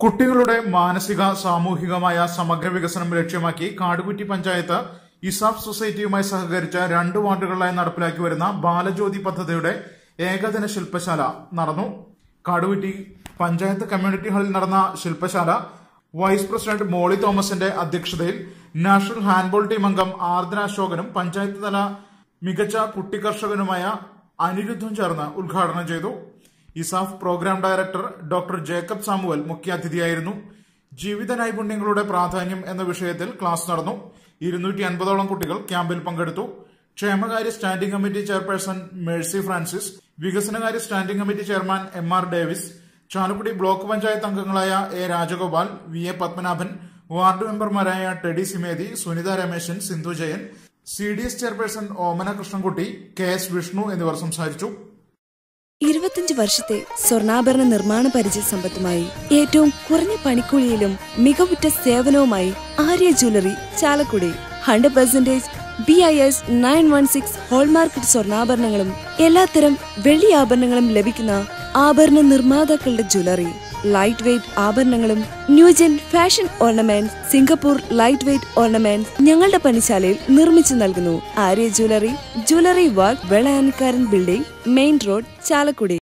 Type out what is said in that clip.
കുട്ടികളുടെ മാനസിക സാമൂഹികമായ സമഗ്ര വികസനം ലക്ഷ്യമാക്കി കാടുകുറ്റി പഞ്ചായത്ത് ഇസാഫ് സൊസൈറ്റിയുമായി സഹകരിച്ച് രണ്ട് വാർഡുകളിലായി നടപ്പിലാക്കി വരുന്ന ബാലജ്യോതി പദ്ധതിയുടെ ഏകദിന ശില്പശാല നടന്നു കാടുകുറ്റി പഞ്ചായത്ത് കമ്മ്യൂണിറ്റി ഹാളിൽ നടന്ന ശില്പശാല വൈസ് പ്രസിഡന്റ് മോളി തോമസിന്റെ അധ്യക്ഷതയിൽ നാഷണൽ ഹാൻഡ്ബോൾ ടീം അംഗം ആർദ്ര അശോകനും പഞ്ചായത്ത് തല മികച്ച കുട്ടി കർഷകനുമായ അനിരുദ്ധും ചേർന്ന് ഉദ്ഘാടനം ചെയ്തു ESAF programme director doctor Jacob Samuel മുഖ്യാതിഥിയായിരുന്നു ജീവിത നൈപുണ്യങ്ങളുടെ പ്രാധാന്യം എന്ന വിഷയത്തിൽ ക്ലാസ് നടന്നു ഇരുന്നൂറ്റി അൻപതോളം കുട്ടികൾ ക്യാമ്പിൽ പങ്കെടുത്തു ക്ഷേമകാര്യ standing committee chairperson Mercy Francis വികസനകാര്യ standing committee chairman M R Davis Chalakudy block panchayat അംഗങ്ങളായ A Rajagopal V A Padmanabhan ward മെമ്പർമാരായ ടെഡി സിമേതി Sunitha Rameshan Sindhu Jayan C D S chairperson Omana Krishnankutty K S Vishnu എന്നിവർ സംസാരിച്ചു ഇരുപത്തിയഞ്ച് വർഷത്തെ സ്വർണ്ണാഭരണ നിർമ്മാണ പരിചയ സമ്പത്തുമായി ഏറ്റവും കുറഞ്ഞ പണിക്കൂലിയിലും മികവുറ്റ സേവനവുമായി Arya jewellery Chalakudy hundred percentage B I S nine one six hallmarked സ്വർണ്ണാഭരണങ്ങളും എല്ലാത്തരം വെള്ളി ആഭരണങ്ങളും ലഭിക്കുന്ന ആഭരണ നിർമ്മാതാക്കളുടെ ജ്വല്ലറി ലൈറ്റ് വെയ്റ്റ് ആഭരണങ്ങളും new gen fashion ornaments Singapore light weight ornaments ഞങ്ങളുടെ പണിശാലയിൽ നിർമ്മിച്ചു നൽകുന്നു Arya jewellery jewellery work Velayanikkaran building main road Chalakudy